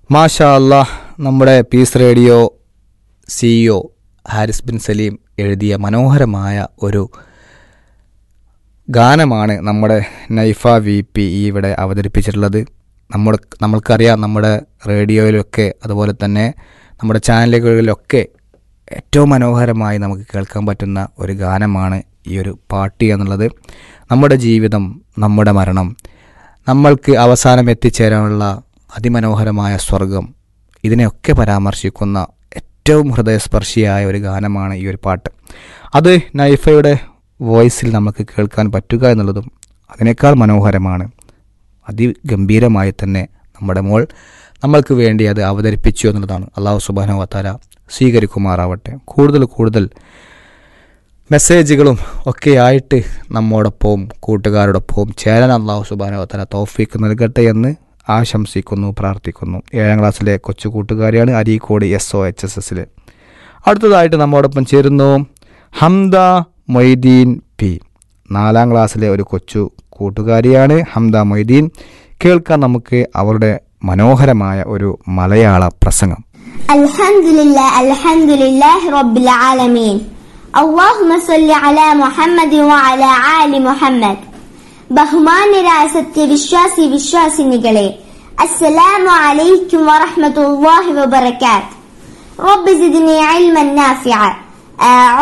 മാഷാ അല്ലാഹ് നമ്മുടെ peace radio CEO Haris Bin Saleem എഴുതിയ മനോഹരമായ ഒരു ഗാനമാണ് നമ്മുടെ നൈഫ വി പി ഇവിടെ അവതരിപ്പിച്ചിട്ടുള്ളത് നമ്മുടെ നമ്മൾക്കറിയാം നമ്മുടെ റേഡിയോയിലൊക്കെ അതുപോലെ തന്നെ നമ്മുടെ ചാനലുകളിലൊക്കെ ഏറ്റവും മനോഹരമായി നമുക്ക് കേൾക്കാൻ പറ്റുന്ന ഒരു ഗാനമാണ് ഈ ഒരു പാട്ട് എന്നുള്ളത് നമ്മുടെ ജീവിതം നമ്മുടെ മരണം നമ്മൾക്ക് അവസാനം എത്തിച്ചേരാനുള്ള അതിമനോഹരമായ സ്വർഗം ഇതിനെയൊക്കെ പരാമർശിക്കുന്ന ഏറ്റവും ഹൃദയസ്പർശിയായ ഒരു ഗാനമാണ് ഈ ഒരു പാട്ട് അത് നൈഫയുടെ വോയിസിൽ നമുക്ക് കേൾക്കാൻ പറ്റുക എന്നുള്ളതും അതിനേക്കാൾ മനോഹരമാണ് അതിഗംഭീരമായി തന്നെ നമ്മുടെ മോൾ നമ്മൾക്ക് വേണ്ടി അത് അവതരിപ്പിച്ചു എന്നുള്ളതാണ് അള്ളാഹു സുബാന വത്താല സ്വീകരിക്കുമാറാവട്ടെ കൂടുതൽ കൂടുതൽ മെസ്സേജുകളും ഒക്കെ ആയിട്ട് നമ്മോടൊപ്പവും കൂട്ടുകാരോടൊപ്പവും ചേരാൻ അള്ളാഹു സുബാന വത്താല തോഫീക്ക് നൽകട്ടെ എന്ന് ആശംസിക്കുന്നു പ്രാർത്ഥിക്കുന്നു ഏഴാം ക്ലാസ്സിലെ കൊച്ചു കൂട്ടുകാരിയാണ് Areekode S O H S എസിൽ അടുത്തതായിട്ട് നമ്മോടൊപ്പം ചേരുന്നു ഹംദ മൊയ്തീൻ പി നാലാം ക്ലാസ്സിലെ ഒരു കൊച്ചു കൂട്ടുകാരിയാണ് ഹംദ മൊയ്തീൻ കേൾക്കാൻ നമുക്ക് അവരുടെ മനോഹരമായ ഒരു മലയാള പ്രസംഗം الحمد لله الحمد لله رب العالمين اللهم صل على محمد وعلى آل മുഹമ്മദ് ബഹുമാന്യരായ സത്യവിശ്വാസി വിശ്വാസിനികളെ അസ്സലാമു അലൈക്കും വറഹ്മത്തുള്ളാഹി വബറകാത്ത് റബ്ബ് സിദ്നി ഇൽമൻ നാഫിഅ